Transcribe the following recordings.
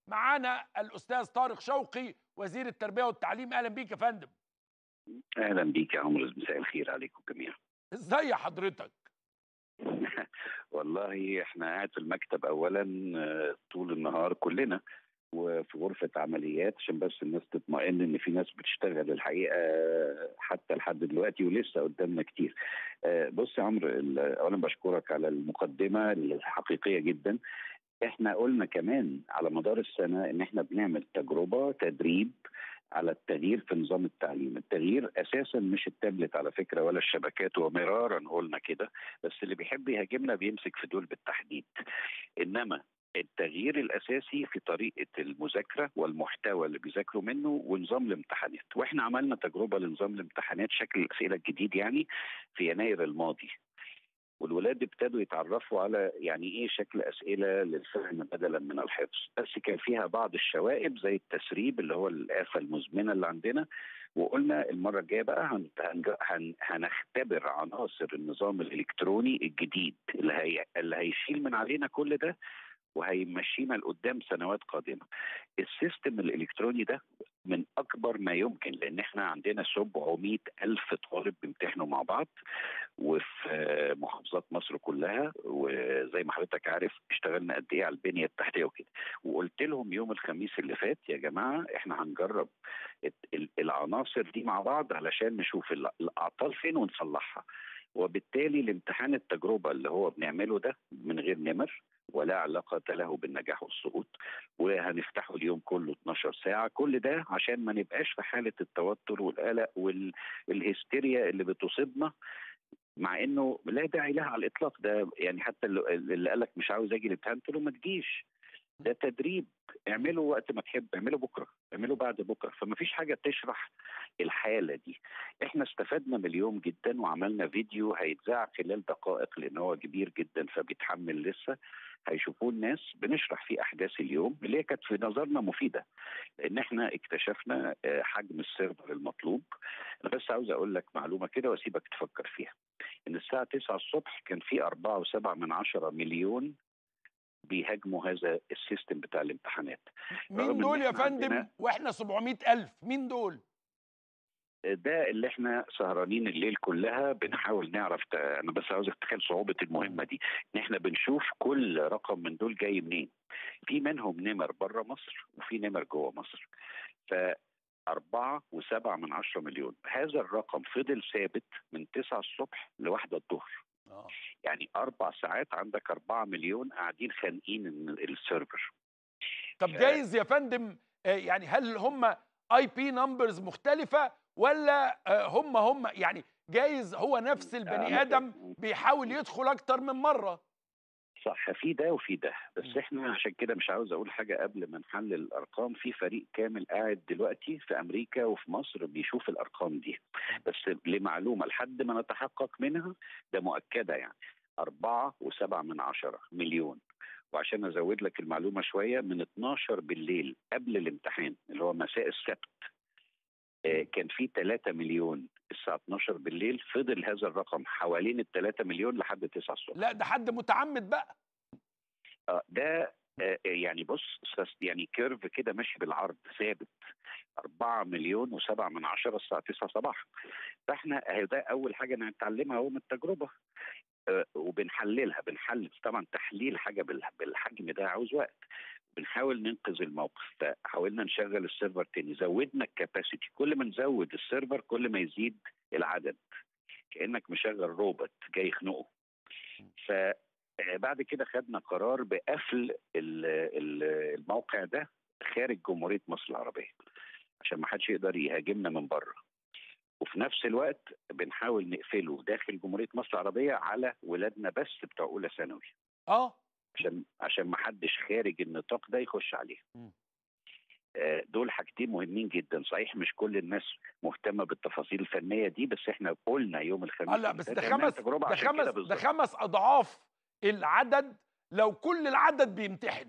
معانا الاستاذ طارق شوقي وزير التربيه والتعليم اهلا بيك يا فندم اهلا بيك يا عمرو مساء الخير عليكم جميعا ازاي حضرتك والله احنا قاعد في المكتب اولا آه، طول النهار كلنا وفي غرفة عمليات عشان بس الناس تطمئن ان في ناس بتشتغل الحقيقة حتى لحد دلوقتي ولسه قدامنا كتير. آه، بص يا عمرو ال- اولا بشكرك على المقدمة الحقيقية جدا. احنا قلنا كمان على مدار السنة ان احنا بنعمل تجربة تدريب على التغيير في نظام التعليم التغيير اساسا مش التابلت على فكره ولا الشبكات ومرارا قلنا كده بس اللي بيحب يهاجمنا بيمسك في دول بالتحديد انما التغيير الاساسي في طريقه المذاكره والمحتوى اللي بيذاكروا منه ونظام الامتحانات واحنا عملنا تجربه لنظام الامتحانات شكل الاسئله الجديد يعني في يناير الماضي والولاد ابتدوا يتعرفوا على يعني ايه شكل اسئله للفهم بدلا من الحفظ بس كان فيها بعض الشوائب زي التسريب اللي هو الافه المزمنه اللي عندنا وقلنا المره الجايه بقى هن هن هن هنختبر عناصر النظام الالكتروني الجديد اللي هي اللي هيشيل من علينا كل ده وهيمشينا لقدام سنوات قادمه. السيستم الالكتروني ده من اكبر ما يمكن لان احنا عندنا 700 الف طالب بيمتحنوا مع بعض وفي محافظات مصر كلها وزي ما حضرتك عارف اشتغلنا قد ايه على البنيه التحتيه وكده وقلت لهم يوم الخميس اللي فات يا جماعه احنا هنجرب الت- ال- العناصر دي مع بعض علشان نشوف ال- الاعطال فين ونصلحها وبالتالي الامتحان التجربه اللي هو بنعمله ده من غير نمر ولا علاقة له بالنجاح والسقوط وهنفتحه اليوم كله 12 ساعة كل ده عشان ما نبقاش في حالة التوتر والقلق والهستيريا اللي بتصيبنا مع انه لا داعي لها على الاطلاق ده يعني حتى اللي اللي قالك مش عاوز اجي الامتحان قلت له ما تجيش ده تدريب اعمله وقت ما تحب اعمله بكره اعمله بعد بكره فما فيش حاجه تشرح الحاله دي احنا استفدنا من اليوم جدا وعملنا فيديو هيتذاع خلال دقائق لان هو كبير جدا فبيتحمل لسه هيشوفوه الناس بنشرح فيه احداث اليوم اللي هي كانت في نظرنا مفيده لان احنا اكتشفنا آه، حجم السيرفر المطلوب انا بس عاوز اقول لك معلومه كده واسيبك تفكر فيها ان الساعه 9 الصبح كان في 4.7 من عشرة مليون بيهاجموا هذا السيستم بتاع الامتحانات رغم مين إن دول يا إحنا فندم عندنا- واحنا 700 الف مين دول ده اللي احنا سهرانين الليل كلها بنحاول نعرف ت- انا بس عاوز اتخيل صعوبه المهمه دي ان احنا بنشوف كل رقم من دول جاي منين في منهم نمر بره مصر وفي نمر جوه مصر ف أربعة وسبعة من عشرة مليون هذا الرقم فضل ثابت من تسعة الصبح لواحدة الظهر اه يعني أربع ساعات عندك أربعة مليون قاعدين خانقين ال- السيرفر طب ف- جايز يا فندم آه، يعني هل هم اي بي نمبرز مختلفه ولا آه، هم هم يعني جايز هو نفس البني آه، ادم بيحاول يدخل اكتر من مره صح في ده وفي ده بس م. احنا عشان كده مش عاوز اقول حاجه قبل ما نحلل الارقام في فريق كامل قاعد دلوقتي في امريكا وفي مصر بيشوف الارقام دي بس لمعلومه لحد ما نتحقق منها ده مؤكده يعني أربعة وسبعة من عشرة مليون وعشان أزود لك المعلومة شوية من 12 بالليل قبل الامتحان اللي هو مساء السبت آه، كان في 3 مليون الساعة 12 بالليل فضل هذا الرقم حوالين ال 3 مليون لحد 9 الصبح لا ده حد متعمد بقى آه، ده آه، يعني بص سس- يعني كيرف كده ماشي بالعرض ثابت 4 مليون و7 من عشرة الساعة 9 صباحا فاحنا أهي ده أول حاجة نتعلمها هو من التجربة آه، وبنحللها بنحلل طبعا تحليل حاجة بال- بالحجم ده عاوز وقت بنحاول ننقذ الموقف فحاولنا نشغل السيرفر تاني زودنا الكاباسيتي كل ما نزود السيرفر كل ما يزيد العدد كانك مشغل روبوت جاي يخنقه فبعد كده خدنا قرار بقفل ال- ال- الموقع ده خارج جمهوريه مصر العربيه عشان ما حدش يقدر يهاجمنا من بره وفي نفس الوقت بنحاول نقفله داخل جمهوريه مصر العربيه على ولادنا بس بتوع اولى ثانوي اه عشان عشان ما حدش خارج النطاق ده يخش عليه مم. آه، دول حاجتين مهمين جدا صحيح مش كل الناس مهتمه بالتفاصيل الفنيه دي بس احنا قلنا يوم الخميس آه لا اللي بس فات ده عملنا خمس تجربة ده عشان كده خمس ده بالظبط. خمس اضعاف العدد لو كل العدد بيمتحن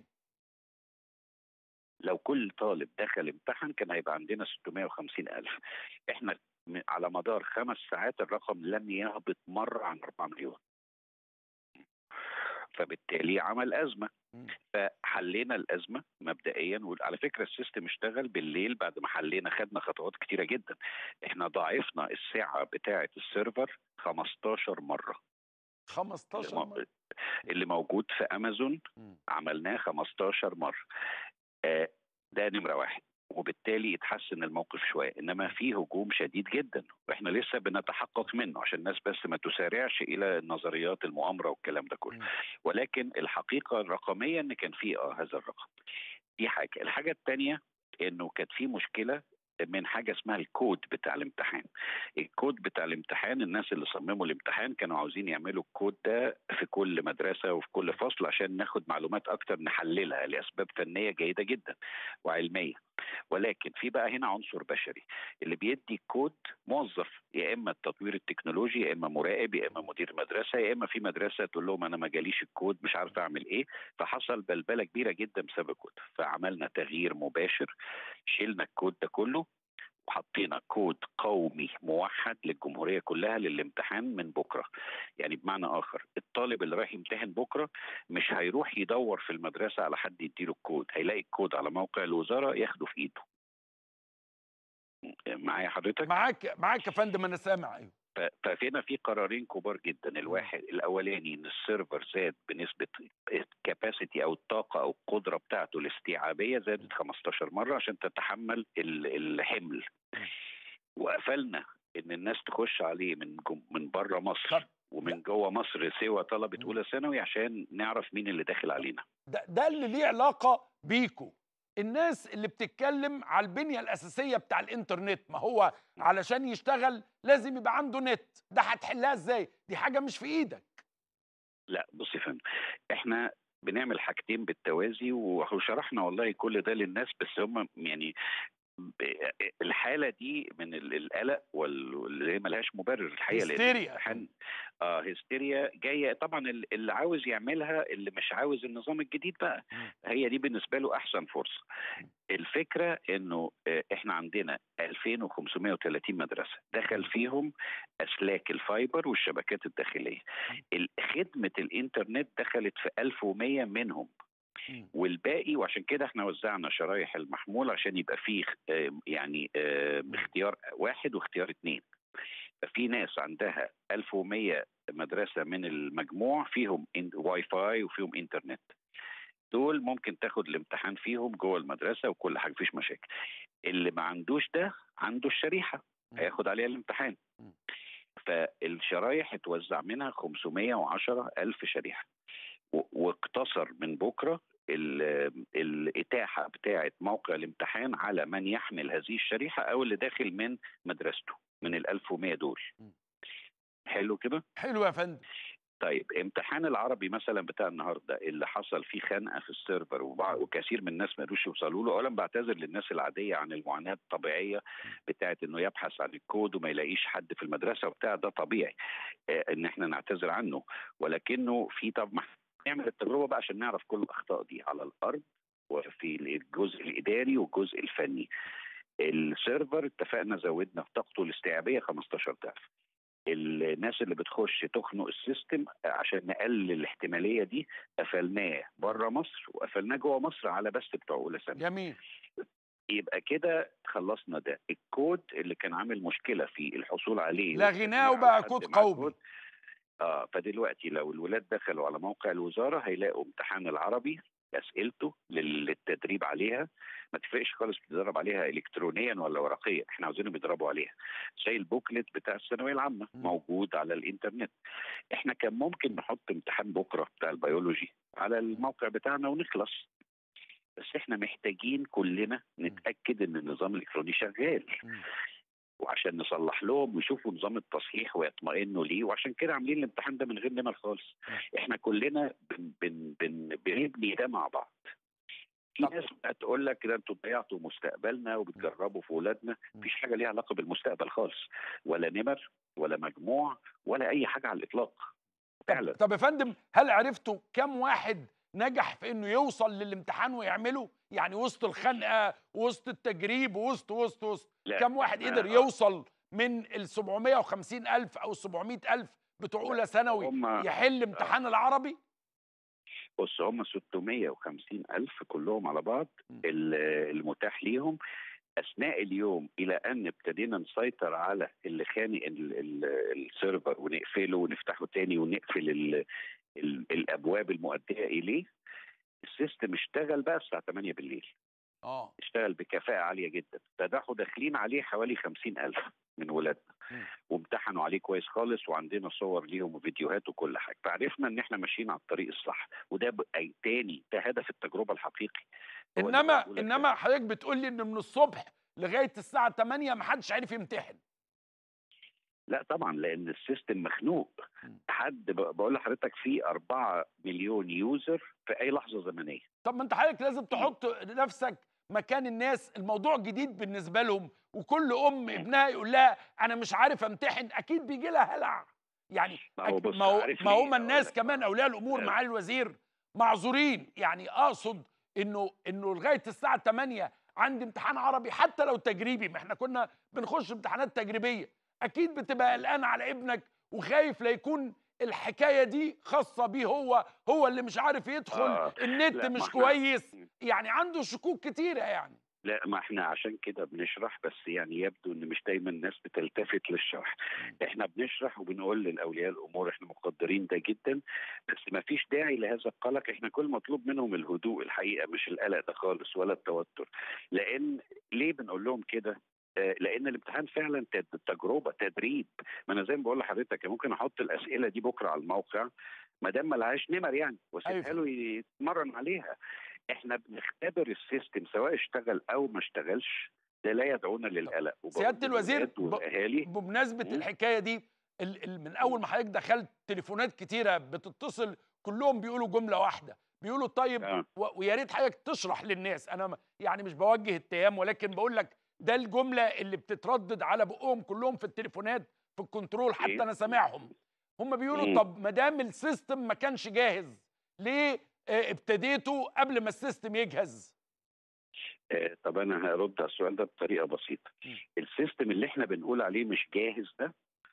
لو كل طالب دخل امتحن كان هيبقى عندنا 650 ألف احنا م- على مدار خمس ساعات الرقم لم يهبط مرة عن 4 مليون فبالتالي عمل ازمه مم. فحلينا الازمه مبدئيا وعلى فكره السيستم اشتغل بالليل بعد ما حلينا خدنا خطوات كتيره جدا احنا ضاعفنا السعه بتاعه السيرفر 15 مره 15 اللي مو- مرة. اللي موجود في امازون مم. عملناه 15 مره آه، ده نمره واحد وبالتالي يتحسن الموقف شويه انما في هجوم شديد جدا واحنا لسه بنتحقق منه عشان الناس بس ما تسارعش الى نظريات المؤامره والكلام ده كله مم. ولكن الحقيقه الرقميه ان كان في اه هذا الرقم دي حاجه الحاجه الثانيه انه كانت في مشكله من حاجه اسمها الكود بتاع الامتحان الكود بتاع الامتحان الناس اللي صمموا الامتحان كانوا عاوزين يعملوا الكود ده في كل مدرسه وفي كل فصل عشان ناخد معلومات اكتر نحللها لاسباب فنيه جيده جدا وعلميه ولكن في بقى هنا عنصر بشري اللي بيدي كود موظف يا اما التطوير التكنولوجي يا اما مراقب يا اما مدير مدرسه يا اما في مدرسه تقول لهم انا ما جاليش الكود مش عارف اعمل ايه فحصل بلبله كبيره جدا بسبب الكود فعملنا تغيير مباشر شلنا الكود ده كله وحطينا كود قومي موحد للجمهوريه كلها للامتحان من بكره يعني بمعنى اخر الطالب اللي رايح يمتحن بكره مش هيروح يدور في المدرسه على حد يديله الكود هيلاقي الكود على موقع الوزاره ياخده في ايده معايا حضرتك معاك معاك يا فندم انا سامع ايوه ف- فهنا في قرارين كبار جدا الواحد الاولاني ان السيرفر زاد بنسبه الكاباسيتي او الطاقه او القدره بتاعته الاستيعابيه زادت 15 مره عشان تتحمل ال- الحمل وقفلنا ان الناس تخش عليه من جم- من بره مصر طب ومن جوه مصر سوى طلبه اولى ثانوي عشان نعرف مين اللي داخل علينا ده, ده اللي ليه علاقه بيكو الناس اللي بتتكلم على البنيه الاساسيه بتاع الانترنت ما هو علشان يشتغل لازم يبقى عنده نت ده هتحلها ازاي دي حاجه مش في ايدك لا بص يا فندم احنا بنعمل حاجتين بالتوازي وشرحنا والله كل ده للناس بس هم يعني ب- الحاله دي من ال- القلق واللي هي ملهاش مبرر الحقيقه لأن هستيريا. الامتحان اه هستيريا جايه طبعا ال- اللي عاوز يعملها اللي مش عاوز النظام الجديد بقى مم. هي دي بالنسبه له احسن فرصه الفكره انه آه، احنا عندنا 2530 مدرسه دخل فيهم اسلاك الفايبر والشبكات الداخليه ال- خدمه الانترنت دخلت في 1100 منهم مم. والباقي وعشان كده احنا وزعنا شرايح المحمول عشان يبقى فيه آه، يعني آه، اختيار واحد واختيار اثنين ففي ناس عندها 1100 مدرسه من المجموع فيهم إن- واي فاي وفيهم انترنت دول ممكن تاخد الامتحان فيهم جوه المدرسه وكل حاجه مفيش مشاكل اللي ما عندوش ده عنده الشريحه مم. هياخد عليها الامتحان مم. فالشرايح اتوزع منها 510 ألف شريحة و- واقتصر من بكرة ال- الإتاحة بتاعة موقع الامتحان على من يحمل هذه الشريحة أو اللي داخل من مدرسته من ال 1100 دول مم. حلو كده؟ حلو يا فندم طيب امتحان العربي مثلا بتاع النهارده اللي حصل فيه خنقه في السيرفر وبع- وكثير من الناس ما قدروش يوصلوا له اولا بعتذر للناس العاديه عن المعاناه الطبيعيه بتاعه انه يبحث عن الكود وما يلاقيش حد في المدرسه وبتاع ده طبيعي آه، ان احنا نعتذر عنه ولكنه في طب ما نعمل التجربه بقى عشان نعرف كل الاخطاء دي على الارض وفي الجزء الاداري والجزء الفني السيرفر اتفقنا زودنا في طاقته الاستيعابيه 15 ضعف الناس اللي بتخش تخنق السيستم عشان نقلل الاحتماليه دي قفلناه بره مصر وقفلناه جوه مصر على بس بتوع اولى ثانوي جميل يبقى كده خلصنا ده الكود اللي كان عامل مشكله في الحصول عليه لغيناه والتسجيل وبقى على حد كود مع قومي. الكود. اه فدلوقتي لو الولاد دخلوا على موقع الوزاره هيلاقوا امتحان العربي اسئلته لل- للتدريب عليها ما تفرقش خالص تدرب عليها الكترونيا ولا ورقيا احنا عاوزينهم يدربوا عليها زي البوكلت بتاع الثانويه العامه مم. موجود على الانترنت احنا كان ممكن نحط امتحان بكره بتاع البيولوجي على الموقع بتاعنا ونخلص بس احنا محتاجين كلنا نتاكد ان النظام الالكتروني شغال مم. وعشان نصلح لهم ويشوفوا نظام التصحيح ويطمئنوا ليه وعشان كده عاملين الامتحان ده من غير نمر خالص احنا كلنا بن بن بن بنبني ده مع بعض في طب- ناس بقى تقول لك ده انتوا ضيعتوا مستقبلنا وبتجربوا في ولادنا مفيش حاجه ليها علاقه بالمستقبل خالص ولا نمر ولا مجموع ولا اي حاجه على الاطلاق فعلا طب يا فندم هل عرفتوا كم واحد نجح في انه يوصل للامتحان ويعمله يعني وسط الخنقه وسط التجريب وسط وسط وسط لا، كم واحد إحنا- قدر يوصل من ال 750 الف او 700 الف بتوع اولى ثانوي هم يحل امتحان العربي بص هم 650 ألف كلهم على بعض م. ال- المتاح ليهم أثناء اليوم إلى أن ابتدينا نسيطر على اللي خانق ال- ال- السيرفر ونقفله ونفتحه تاني ونقفل ال ال الأبواب المؤدية إليه السيستم اشتغل بقى الساعة 8 بالليل اه اشتغل بكفاءة عالية جدا فدخلوا داخلين عليه حوالي 50 ألف من ولادنا مم. وامتحنوا عليه كويس خالص وعندنا صور ليهم وفيديوهات وكل حاجة فعرفنا ان احنا ماشيين على الطريق الصح وده ب- أي تاني ده هدف التجربة الحقيقي هو اللي انما بقوله لك انما حضرتك بتقول لي ان من الصبح لغايه الساعه 8 ما حدش عارف يمتحن لا طبعا لان السيستم مخنوق مم. حد ب- بقول لحضرتك في 4 مليون يوزر في اي لحظه زمنيه طب ما انت حضرتك لازم تحط نفسك مكان الناس الموضوع جديد بالنسبه لهم وكل ام ابنها يقول لها انا مش عارف امتحن اكيد بيجي لها هلع يعني ما هو أك- بص ما هو عارف ما ليه؟ هم أقول الناس لك. كمان اولياء الامور لا. مع الوزير معذورين يعني اقصد انه انه لغايه الساعه 8 عندي امتحان عربي حتى لو تجريبي ما احنا كنا بنخش امتحانات تجريبيه اكيد بتبقى قلقان على ابنك وخايف لا يكون الحكايه دي خاصه بيه هو هو اللي مش عارف يدخل آه. النت لا، ما مش إحنا- كويس يعني عنده شكوك كتيره يعني لا ما احنا عشان كده بنشرح بس يعني يبدو ان مش دايما الناس بتلتفت للشرح احنا بنشرح وبنقول للاولياء الامور احنا مقدرين ده جدا بس ما فيش داعي لهذا القلق احنا كل مطلوب منهم الهدوء الحقيقه مش القلق ده خالص ولا التوتر لان ليه بنقول لهم كده آه، لان الامتحان فعلا تد- تجربه تدريب ما انا زي ما بقول لحضرتك ممكن احط الاسئله دي بكره على الموقع ما دام ما لهاش نمر يعني واسيبها أيوة. له يتمرن عليها احنا بنختبر السيستم سواء اشتغل او ما اشتغلش ده لا يدعونا للقلق وبقول سيادة الوزير، للولاد ب- والاهالي بمناسبه مم. الحكايه دي ال- ال- من اول ما حضرتك دخلت تليفونات كتيره بتتصل كلهم بيقولوا جمله واحده بيقولوا طيب آه. و- ويا ريت حضرتك تشرح للناس انا م- يعني مش بوجه اتهام ولكن بقول لك ده الجمله اللي بتتردد على بقهم كلهم في التليفونات في الكنترول حتى إيه؟ انا سامعهم هم بيقولوا مم. طب ما دام السيستم ما كانش جاهز ليه آه، ابتديتوا قبل ما السيستم يجهز آه، طب انا هرد على السؤال ده بطريقه بسيطه مم. السيستم اللي احنا بنقول عليه مش جاهز ده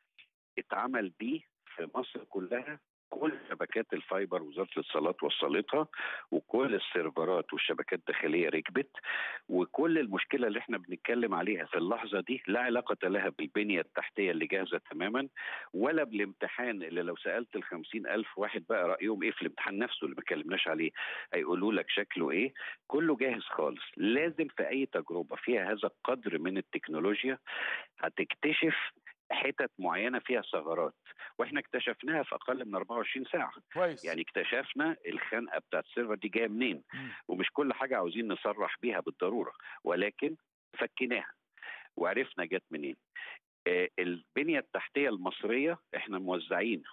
اتعمل بيه في مصر كلها كل شبكات الفايبر وزاره الاتصالات وصلتها وكل السيرفرات والشبكات الداخليه ركبت وكل المشكله اللي احنا بنتكلم عليها في اللحظه دي لا علاقه لها بالبنيه التحتيه اللي جاهزه تماما ولا بالامتحان اللي لو سالت ال ألف واحد بقى رايهم ايه في الامتحان نفسه اللي ما اتكلمناش عليه هيقولوا لك شكله ايه كله جاهز خالص لازم في اي تجربه فيها هذا القدر من التكنولوجيا هتكتشف حتت معينه فيها ثغرات واحنا اكتشفناها في اقل من 24 ساعه كويس يعني اكتشفنا الخنقه بتاعت السيرفر دي جايه منين مم. ومش كل حاجه عاوزين نصرح بيها بالضروره ولكن فكيناها وعرفنا جت منين آه، البنية التحتية المصرية احنا موزعين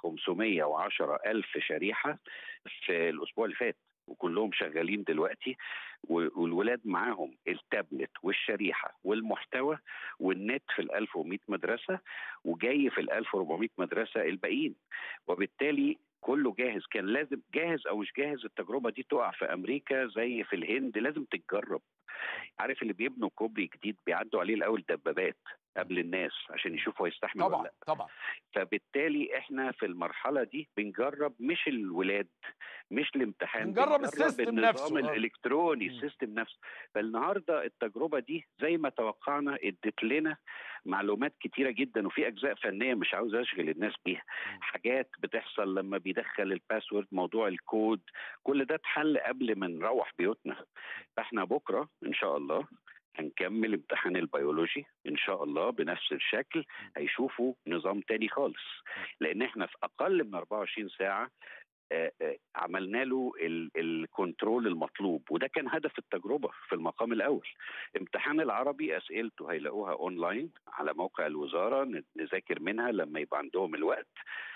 510 ألف شريحة في الأسبوع اللي فات وكلهم شغالين دلوقتي و- والولاد معاهم التابلت والشريحة والمحتوى والنت في ال 1100 مدرسة وجاي في ال 1400 مدرسة الباقيين وبالتالي كله جاهز كان لازم جاهز او مش جاهز التجربه دي تقع في امريكا زي في الهند لازم تتجرب عارف اللي بيبنوا كوبري جديد بيعدوا عليه الاول دبابات قبل الناس عشان يشوفوا هيستحمل ولا طبعا لا طبعا فبالتالي احنا في المرحله دي بنجرب مش الولاد مش الامتحان بنجرب السيستم النظام نفسه، آه. الالكتروني مم. السيستم نفسه فالنهارده التجربه دي زي ما توقعنا ادت لنا معلومات كتيره جدا وفي اجزاء فنيه مش عاوز اشغل الناس بيها مم. حاجات بتحصل لما بيدخل الباسورد موضوع الكود كل ده اتحل قبل ما نروح بيوتنا فاحنا بكره ان شاء الله هنكمل امتحان البيولوجي ان شاء الله بنفس الشكل هيشوفوا نظام تاني خالص لان احنا في اقل من 24 ساعه آه، آه، عملنا له ال- الكنترول المطلوب وده كان هدف التجربه في المقام الاول امتحان العربي اسئلته هيلاقوها اونلاين على موقع الوزاره ن- نذاكر منها لما يبقى عندهم الوقت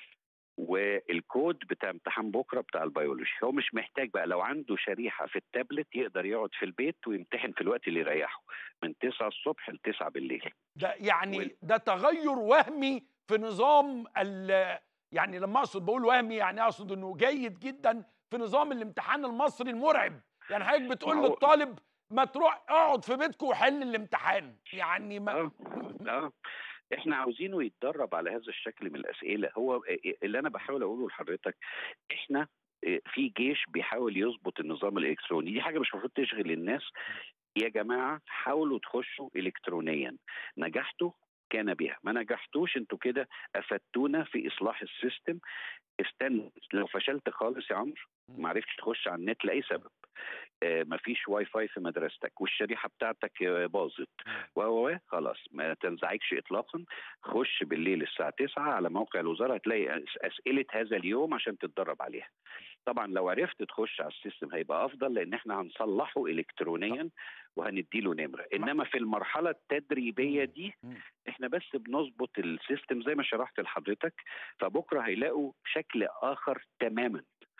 والكود بتاع امتحان بكره بتاع البيولوجي هو مش محتاج بقى لو عنده شريحه في التابلت يقدر يقعد في البيت ويمتحن في الوقت اللي يريحه من 9 الصبح ل 9 بالليل ده يعني وال- ده تغير وهمي في نظام ال يعني لما اقصد بقول وهمي يعني اقصد انه جيد جدا في نظام الامتحان المصري المرعب يعني حضرتك بتقول ما هو- للطالب ما تروح اقعد في بيتك وحل الامتحان يعني ما اه اه احنا عاوزينه يتدرب على هذا الشكل من الاسئله هو اللي انا بحاول اقوله لحضرتك احنا آه، في جيش بيحاول يظبط النظام الالكتروني دي حاجه مش المفروض تشغل الناس يا جماعه حاولوا تخشوا الكترونيا نجحتوا كان بها ما نجحتوش انتوا كده افدتونا في اصلاح السيستم استنى لو فشلت خالص يا عمرو ما عرفتش تخش على النت لاي سبب آه، مفيش واي فاي في مدرستك والشريحه بتاعتك آه، باظت و و و خلاص ما تنزعجش اطلاقا خش بالليل الساعه 9 على موقع الوزاره هتلاقي أس- اسئله هذا اليوم عشان تتدرب عليها طبعا لو عرفت تخش على السيستم هيبقى افضل لان احنا هنصلحه الكترونيا وهنديله نمره انما في المرحله التدريبيه دي مم. احنا بس بنظبط السيستم زي ما شرحت لحضرتك فبكره هيلاقوا شكل اخر تماما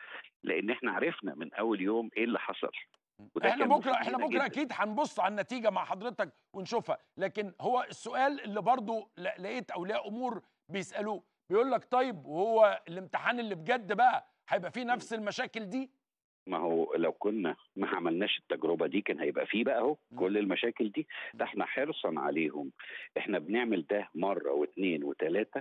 لان احنا عرفنا من اول يوم ايه اللي حصل وده احنا كان بكره مفيد احنا لنا بكره جداً. اكيد هنبص على النتيجه مع حضرتك ونشوفها لكن هو السؤال اللي برضو ل- لقيت اولياء امور بيسالوه بيقول لك طيب وهو الامتحان اللي بجد بقى هيبقى فيه نفس المشاكل دي ما هو لو كنا ما عملناش التجربه دي كان هيبقى فيه بقى اهو مم. كل المشاكل دي ده احنا حرصا عليهم احنا بنعمل ده مره واثنين وثلاثه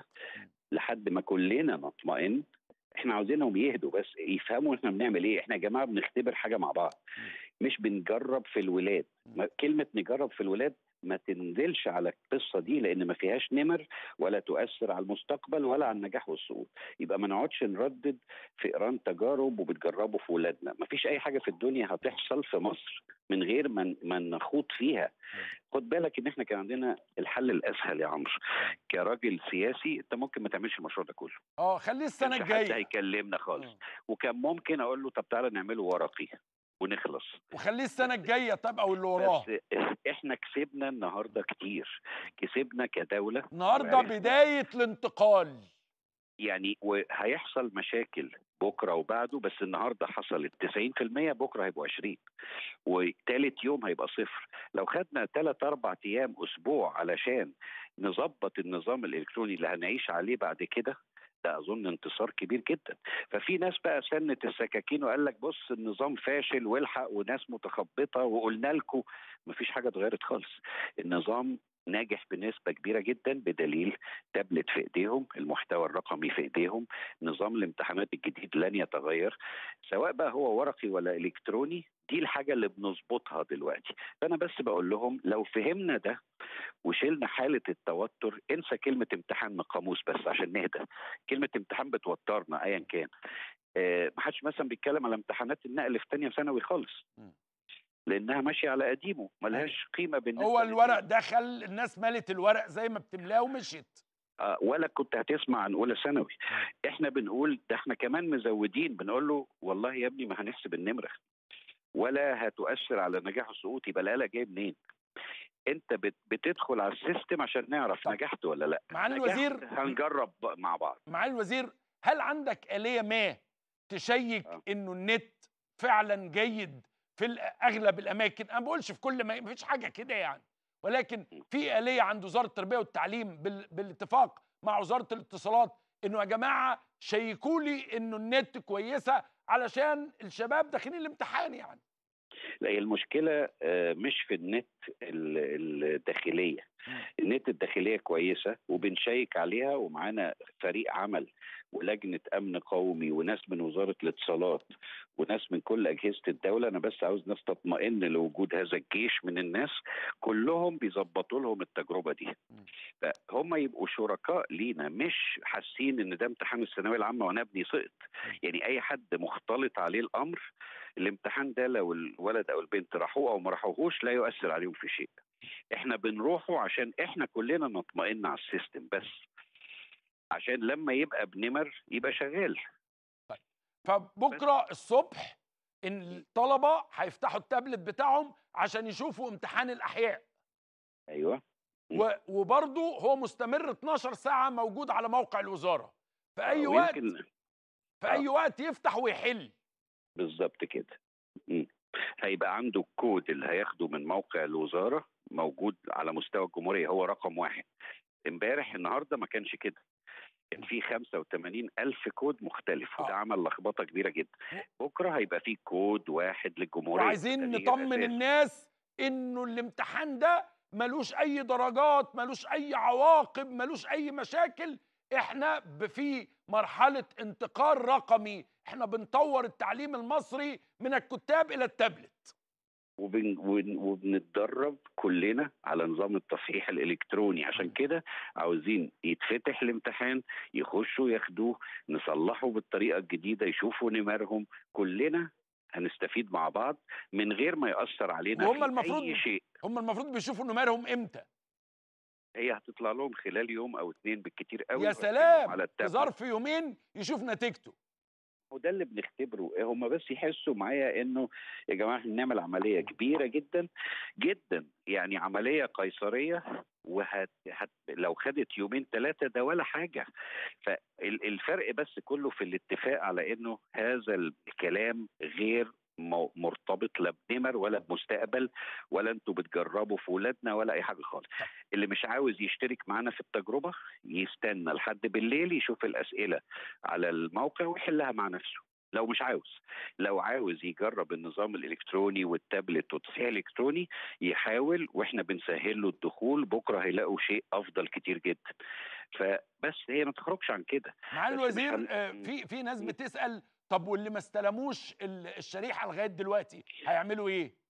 لحد ما كلنا نطمئن احنا عاوزينهم يهدوا بس يفهموا احنا بنعمل ايه احنا يا جماعه بنختبر حاجه مع بعض مش بنجرب في الولاد ما- كلمه نجرب في الولاد ما تنزلش على القصه دي لان ما فيهاش نمر ولا تؤثر على المستقبل ولا على النجاح والسقوط يبقى ما نقعدش نردد في ايران تجارب وبتجربوا في ولادنا ما فيش اي حاجه في الدنيا هتحصل في مصر من غير ما ما نخوض فيها خد بالك ان احنا كان عندنا الحل الاسهل يا عمرو كراجل سياسي انت ممكن ما تعملش المشروع ده كله اه خليه السنه كانش حد الجايه هيكلمنا خالص آه. وكان ممكن اقول له طب تعالى نعمله ورقي ونخلص وخليه السنه الجايه طب او اللي وراه بس احنا كسبنا النهارده كتير كسبنا كدوله النهارده وعرفنا. بدايه الانتقال يعني وهيحصل مشاكل بكره وبعده بس النهارده حصلت 90% بكره هيبقوا 20 وثالث يوم هيبقى صفر لو خدنا ثلاث اربع ايام اسبوع علشان نظبط النظام الالكتروني اللي هنعيش عليه بعد كده ده اظن انتصار كبير جدا ففي ناس بقى سنت السكاكين وقال لك بص النظام فاشل والحق وناس متخبطه وقلنا لكم مفيش حاجه اتغيرت خالص النظام ناجح بنسبه كبيره جدا بدليل تابلت في ايديهم المحتوى الرقمي في ايديهم نظام الامتحانات الجديد لن يتغير سواء بقى هو ورقي ولا الكتروني دي الحاجه اللي بنظبطها دلوقتي فانا بس بقول لهم لو فهمنا ده وشلنا حاله التوتر انسى كلمه امتحان من القاموس بس عشان نهدى كلمه امتحان بتوترنا ايا كان آه ما حدش مثلا بيتكلم على امتحانات النقل في تانية ثانوي خالص م. لانها ماشيه على قديمه ملهاش قيمه بالنسبه هو الورق للناس. دخل الناس مالت الورق زي ما بتملاه ومشيت آه، ولا كنت هتسمع عن اولى ثانوي احنا بنقول ده احنا كمان مزودين بنقول له والله يا ابني ما هنحسب النمره ولا هتؤثر على نجاح السقوط يبقى القلق جاي منين انت بت- بتدخل على السيستم عشان نعرف طب. نجحت ولا لا معالي نجحت الوزير هنجرب بقى مع بعض معالي الوزير هل عندك آلية ما تشيك آه. انه النت فعلا جيد في ال- اغلب الاماكن انا ما بقولش في كل ما مفيش حاجه كده يعني ولكن في آلية عند وزارة التربية والتعليم بال... بالاتفاق مع وزارة الاتصالات انه يا جماعة شيكوا لي انه النت كويسة علشان الشباب داخلين الامتحان يعني لا هي المشكله آه، مش في النت ال- الداخليه النت الداخليه كويسه وبنشيك عليها ومعانا فريق عمل ولجنه امن قومي وناس من وزاره الاتصالات وناس من كل اجهزه الدوله انا بس عاوز ناس تطمئن لوجود هذا الجيش من الناس كلهم بيظبطوا لهم التجربه دي فهم يبقوا شركاء لينا مش حاسين ان ده امتحان الثانويه العامه وانا ابني سقط يعني اي حد مختلط عليه الامر الامتحان ده لو الولد او البنت راحوه او ما راحوهوش لا يؤثر عليهم في شيء احنا بنروحه عشان احنا كلنا نطمئن على السيستم بس عشان لما يبقى بنمر يبقى شغال فبكره الصبح ان الطلبه هيفتحوا التابلت بتاعهم عشان يشوفوا امتحان الاحياء ايوه و- وبرضه هو مستمر 12 ساعه موجود على موقع الوزاره في اي وقت ويمكن في اي وقت يفتح ويحل بالظبط كده مم. هيبقى عنده الكود اللي هياخده من موقع الوزاره موجود على مستوى الجمهوريه هو رقم واحد امبارح النهارده ما كانش كده كان في 85 ألف كود مختلف وده آه. عمل لخبطة كبيرة جدا بكرة هيبقى في كود واحد للجمهورية وعايزين ده هي نطمن أساس. الناس انه الامتحان ده ملوش اي درجات ملوش اي عواقب ملوش اي مشاكل احنا ب- في مرحله انتقال رقمي احنا بنطور التعليم المصري من الكتاب الى التابلت وبن ون- وبنتدرب كلنا على نظام التصحيح الالكتروني عشان كده عاوزين يتفتح الامتحان يخشوا ياخدوه نصلحه بالطريقه الجديده يشوفوا نمرهم كلنا هنستفيد مع بعض من غير ما ياثر علينا وهم في المفروض- اي شيء هم المفروض بيشوفوا نمرهم امتى هي هتطلع لهم خلال يوم او اتنين بالكتير قوي يا وهتلاقيهم سلام على في التابلت ظرف يومين يشوف نتيجته وده اللي بنختبره هم بس يحسوا معايا انه يا جماعه احنا بنعمل عمليه كبيره جدا جدا يعني عمليه قيصريه وهت هت لو خدت يومين ثلاثه ده ولا حاجه فالفرق بس كله في الاتفاق على انه هذا الكلام غير مو- مرتبط لا بنمر ولا بمستقبل ولا انتوا بتجربوا في ولادنا ولا اي حاجه خالص اللي مش عاوز يشترك معانا في التجربه يستنى لحد بالليل يشوف الاسئله على الموقع ويحلها مع نفسه لو مش عاوز لو عاوز يجرب النظام الالكتروني والتابلت والتصحيح الالكتروني يحاول واحنا بنسهل له الدخول بكره هيلاقوا شيء افضل كتير جدا فبس هي ما تخرجش عن كده مع بس مش الوزير هن- آه، في في ناس بتسال طب واللي ما استلموش ال- الشريحه لغايه دلوقتي هيعملوا ايه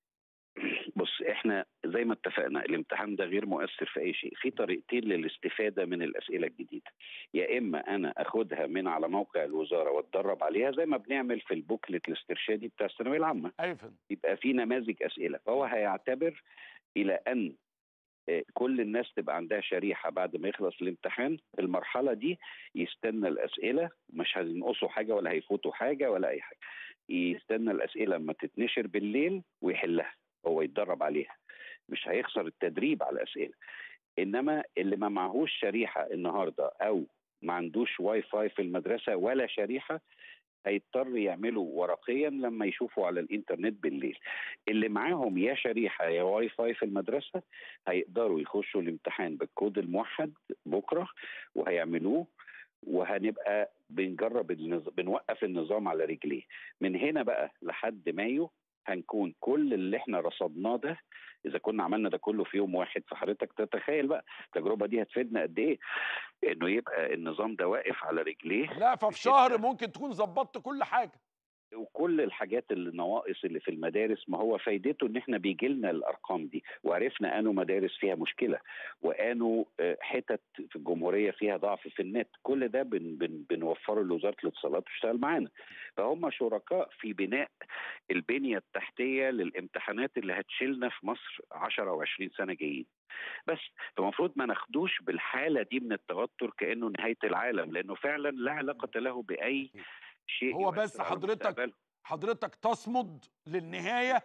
بص احنا زي ما اتفقنا الامتحان ده غير مؤثر في اي شيء في طريقتين للاستفاده من الاسئله الجديده يا اما انا اخدها من على موقع الوزاره واتدرب عليها زي ما بنعمل في البوكلت الاسترشادي بتاع الثانويه العامه ايوه فندم يبقى في نماذج اسئله فهو هيعتبر الى ان آه، كل الناس تبقى عندها شريحه بعد ما يخلص الامتحان المرحله دي يستنى الاسئله مش هينقصوا حاجه ولا هيفوتوا حاجه ولا اي حاجه يستنى الاسئله لما تتنشر بالليل ويحلها هو يتدرب عليها مش هيخسر التدريب على الاسئله انما اللي ما معهوش شريحه النهارده او ما عندوش واي فاي في المدرسه ولا شريحه هيضطر يعملوا ورقيا لما يشوفوا على الانترنت بالليل اللي معاهم يا شريحه يا واي فاي في المدرسه هيقدروا يخشوا الامتحان بالكود الموحد بكره وهيعملوه وهنبقى بنجرب النظ... بنوقف النظام على رجليه من هنا بقى لحد مايو هنكون كل اللي احنا رصدناه ده اذا كنا عملنا ده كله في يوم واحد فحضرتك تتخيل بقى التجربه دي هتفيدنا قد ايه انه يبقى النظام ده واقف على رجليه لا ففي شهر ممكن تكون ظبطت كل حاجه وكل الحاجات اللي النواقص اللي في المدارس ما هو فايدته ان احنا بيجي لنا الارقام دي وعرفنا انه مدارس فيها مشكله وانه آه، حتت في الجمهوريه فيها ضعف في النت كل ده بن بن بنوفره لوزاره الاتصالات تشتغل معانا فهم شركاء في بناء البنيه التحتيه للامتحانات اللي هتشيلنا في مصر 10 و20 سنه جايين بس فالمفروض ما ناخدوش بالحاله دي من التوتر كانه نهايه العالم لانه فعلا لا علاقه له باي شيء هو بس يؤثر على حضرتك مستقبله. حضرتك تصمد للنهايه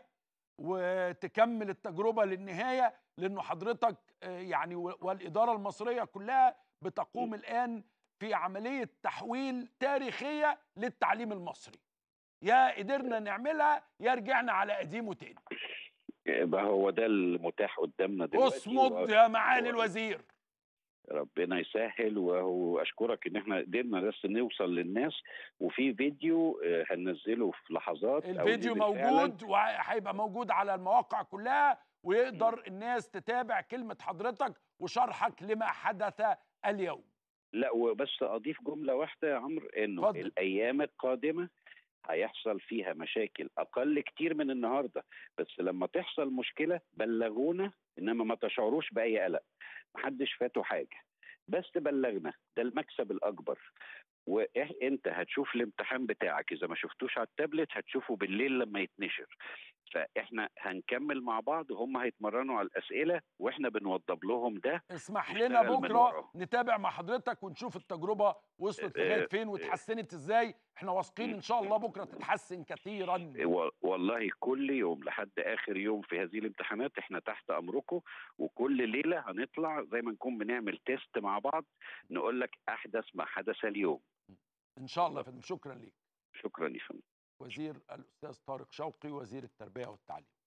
وتكمل التجربه للنهايه لانه حضرتك آه، يعني و- والاداره المصريه كلها بتقوم الان في عمليه تحويل تاريخيه للتعليم المصري يا قدرنا نعملها يا رجعنا على قديمه تاني يبقى هو ده المتاح قدامنا دلوقتي اصمد يا معالي الوزير ربنا يسهل واشكرك ان احنا قدرنا بس نوصل للناس وفي فيديو آه، هننزله في لحظات أو الفيديو نزل فعلاً. موجود وهيبقى موجود على المواقع كلها ويقدر الناس تتابع كلمة حضرتك وشرحك لما حدث اليوم لا وبس اضيف جمله واحده يا عمرو انه اتفضل. الايام القادمه هيحصل فيها مشاكل اقل كتير من النهارده بس لما تحصل مشكله بلغونا انما ما تشعروش باي قلق محدش فاته حاجه بس بلغنا ده المكسب الاكبر وانت هتشوف الامتحان بتاعك اذا ما شفتوش على التابلت هتشوفه بالليل لما يتنشر فاحنا هنكمل مع بعض وهم هيتمرنوا على الاسئله واحنا بنوضب لهم ده اسمح نشتغل لنا من بكرة وراه. نتابع مع حضرتك ونشوف التجربة وصلت آه، لغاية فين واتحسنت ازاي احنا واثقين ان شاء الله بكرة تتحسن كثيرا و- والله كل يوم لحد اخر يوم في هذه الامتحانات احنا تحت امركم وكل ليله هنطلع زي ما نكون بنعمل تيست مع بعض نقول لك احدث ما حدث اليوم ان شاء الله يا فندم شكرا ليك شكرا يا فندم وزير الاستاذ طارق شوقي وزير التربية والتعليم